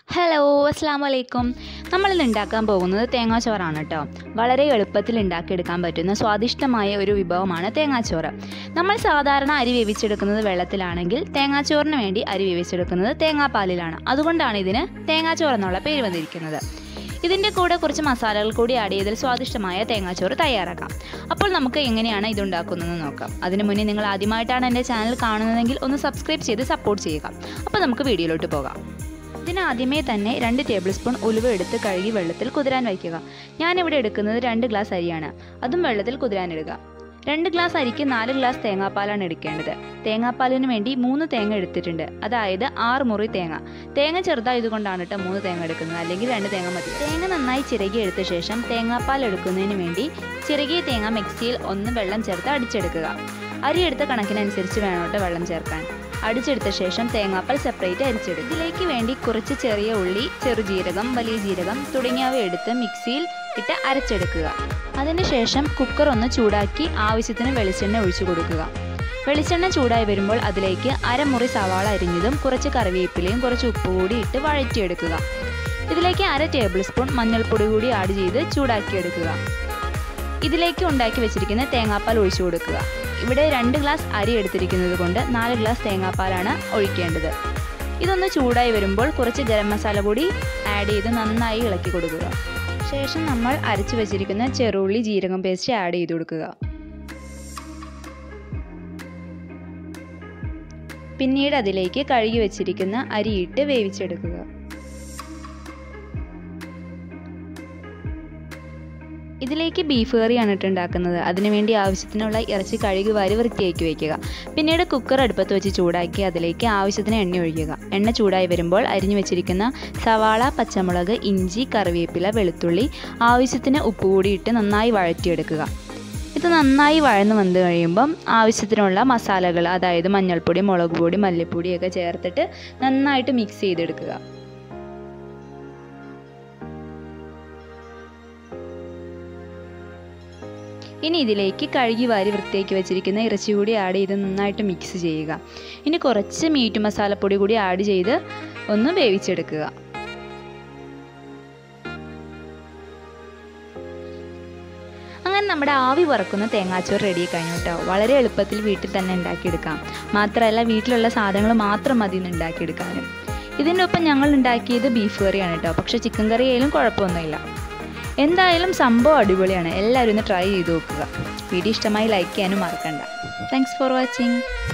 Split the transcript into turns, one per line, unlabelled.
hello അസ്സാം വലൈക്കും നമ്മളിന്ന് ഉണ്ടാക്കാൻ പോകുന്നത് തേങ്ങാച്ചോറാണ് കേട്ടോ വളരെ എളുപ്പത്തിൽ ഉണ്ടാക്കിയെടുക്കാൻ പറ്റുന്ന സ്വാദിഷ്ടമായ ഒരു വിഭവമാണ് തേങ്ങാച്ചോറ് നമ്മൾ സാധാരണ അരി വേവിച്ചെടുക്കുന്നത് വെള്ളത്തിലാണെങ്കിൽ തേങ്ങാച്ചോറിന് വേണ്ടി അരി വേവിച്ചെടുക്കുന്നത് തേങ്ങാപ്പാലിലാണ് അതുകൊണ്ടാണ് ഇതിന് തേങ്ങാച്ചോറ് എന്നുള്ള പേര് വന്നിരിക്കുന്നത് ഇതിൻ്റെ കൂടെ കുറച്ച് മസാലകൾ കൂടി ആഡ് ചെയ്താൽ സ്വാദിഷ്ടമായ തേങ്ങാച്ചോറ് തയ്യാറാക്കാം അപ്പോൾ നമുക്ക് എങ്ങനെയാണ് ഇത് ഉണ്ടാക്കുന്നതെന്ന് നോക്കാം അതിന് മുന്നേ നിങ്ങൾ ആദ്യമായിട്ടാണ് എൻ്റെ ചാനൽ കാണുന്നതെങ്കിൽ ഒന്ന് സബ്സ്ക്രൈബ് ചെയ്ത് സപ്പോർട്ട് ചെയ്യുക അപ്പോൾ നമുക്ക് വീഡിയോയിലോട്ട് പോകാം ഇതിനാദ്യമേ തന്നെ രണ്ട് ടേബിൾ സ്പൂൺ ഉലുവ എടുത്ത് കഴുകി വെള്ളത്തിൽ കുതിരാൻ വയ്ക്കുക ഞാനിവിടെ എടുക്കുന്നത് രണ്ട് ഗ്ലാസ് അരിയാണ് അതും വെള്ളത്തിൽ കുതിരാനിടുക രണ്ട് ഗ്ലാസ് അരിക്ക് നാല് ഗ്ലാസ് തേങ്ങാപ്പാലാണ് എടുക്കേണ്ടത് തേങ്ങാപ്പാലിന് വേണ്ടി മൂന്ന് തേങ്ങ എടുത്തിട്ടുണ്ട് അതായത് ആറ് മുറി തേങ്ങ തേങ്ങ ചെറുതായതുകൊണ്ടാണ് കേട്ടോ മൂന്ന് തേങ്ങ എടുക്കുന്നത് അല്ലെങ്കിൽ രണ്ട് തേങ്ങ മതി തേങ്ങ നന്നായി ചിരകി എടുത്ത ശേഷം തേങ്ങാപ്പാൽ എടുക്കുന്നതിന് വേണ്ടി ചിരകിയ തേങ്ങ മിക്സിയിൽ ഒന്ന് വെള്ളം ചേർത്ത് അടിച്ചെടുക്കുക അരി എടുത്ത കണക്കിനനുസരിച്ച് വേണം കേട്ടോ വെള്ളം ചേർക്കാൻ അടിച്ചെടുത്ത ശേഷം തേങ്ങാപ്പാൽ സെപ്പറേറ്റ് അരിച്ചെടുക്കും ഇതിലേക്ക് വേണ്ടി കുറച്ച് ചെറിയ ഉള്ളി ചെറുജീരകം വലിയ ജീരകം തുടങ്ങിയവ എടുത്ത് മിക്സിയിൽ ഇട്ട് അരച്ചെടുക്കുക അതിനുശേഷം കുക്കർ ഒന്ന് ചൂടാക്കി ആവശ്യത്തിന് വെളിച്ചെണ്ണ ഒഴിച്ചു കൊടുക്കുക വെളിച്ചെണ്ണ ചൂടായി വരുമ്പോൾ അതിലേക്ക് അരമുറി സവാള അരിഞ്ഞതും കുറച്ച് കറിവേപ്പിലയും കുറച്ച് ഉപ്പ് കൂടി ഇട്ട് വഴറ്റിയെടുക്കുക ഇതിലേക്ക് അര ടേബിൾ സ്പൂൺ മഞ്ഞൾപ്പൊടി കൂടി ആഡ് ചെയ്ത് ചൂടാക്കിയെടുക്കുക ഇതിലേക്ക് ഉണ്ടാക്കി വെച്ചിരിക്കുന്ന തേങ്ങാപ്പാൽ ഒഴിച്ചു കൊടുക്കുക ഇവിടെ രണ്ട് ഗ്ലാസ് അരി എടുത്തിരിക്കുന്നത് കൊണ്ട് നാല് ഗ്ലാസ് തേങ്ങാപ്പാലാണ് ഒഴിക്കേണ്ടത് ഇതൊന്ന് ചൂടായി വരുമ്പോൾ കുറച്ച് ഗരം മസാല കൂടി ആഡ് ചെയ്ത് നന്നായി ഇളക്കി കൊടുക്കുക ശേഷം നമ്മൾ അരച്ചു വെച്ചിരിക്കുന്ന ചെറുള്ളി ജീരകം പേസ്റ്റ് ആഡ് ചെയ്ത് കൊടുക്കുക പിന്നീട് അതിലേക്ക് കഴുകി വെച്ചിരിക്കുന്ന അരിയിട്ട് വേവിച്ചെടുക്കുക ഇതിലേക്ക് ബീഫ് കറിയാണ് ഇട്ട് ഉണ്ടാക്കുന്നത് അതിനുവേണ്ടി ആവശ്യത്തിനുള്ള ഇറച്ചി കഴുകി വാരി വൃത്തിയാക്കി വയ്ക്കുക പിന്നീട് കുക്കർ അടുപ്പത്ത് വെച്ച് ചൂടാക്കി അതിലേക്ക് ആവശ്യത്തിന് എണ്ണ ഒഴിക്കുക എണ്ണ ചൂടായി വരുമ്പോൾ അരിഞ്ഞു വെച്ചിരിക്കുന്ന സവാള പച്ചമുളക് ഇഞ്ചി കറിവേപ്പില വെളുത്തുള്ളി ആവശ്യത്തിന് ഉപ്പ് കൂടി ഇട്ട് നന്നായി വഴറ്റിയെടുക്കുക ഇത് നന്നായി വഴന്ന് വന്നു കഴിയുമ്പം ആവശ്യത്തിനുള്ള മസാലകൾ അതായത് മഞ്ഞൾപ്പൊടി മുളക് പൊടി മല്ലിപ്പൊടിയൊക്കെ ചേർത്തിട്ട് നന്നായിട്ട് മിക്സ് ചെയ്തെടുക്കുക ഇനി ഇതിലേക്ക് കഴുകി വാരി വൃത്തിയാക്കി വെച്ചിരിക്കുന്ന ഇറച്ചി കൂടി ആഡ് ചെയ്ത് നന്നായിട്ട് മിക്സ് ചെയ്യുക ഇനി കുറച്ച് മീറ്റ് മസാലപ്പൊടി കൂടി ആഡ് ചെയ്ത് ഒന്ന് വേവിച്ചെടുക്കുക അങ്ങനെ നമ്മുടെ ആവി പറക്കുന്ന തേങ്ങാച്ചോറ് റെഡി കഴിഞ്ഞു കേട്ടോ വളരെ എളുപ്പത്തിൽ വീട്ടിൽ തന്നെ ഉണ്ടാക്കിയെടുക്കാം മാത്രമല്ല വീട്ടിലുള്ള സാധനങ്ങൾ മാത്രം മതി ഇന്ന് ഉണ്ടാക്കിയെടുക്കാനും ഇതിൻ്റെ ഒപ്പം ഞങ്ങൾ ഉണ്ടാക്കിയത് ബീഫ് കറിയാണ് കേട്ടോ പക്ഷേ ചിക്കൻ കറി ആയാലും കുഴപ്പമൊന്നുമില്ല എന്തായാലും സംഭവം അടിപൊളിയാണ് എല്ലാവരും ഒന്ന് ട്രൈ ചെയ്ത് നോക്കുക വീഡിയോ ഇഷ്ടമായി ലൈക്ക് ചെയ്യാനും മറക്കണ്ട താങ്ക്സ് ഫോർ വാച്ചിങ്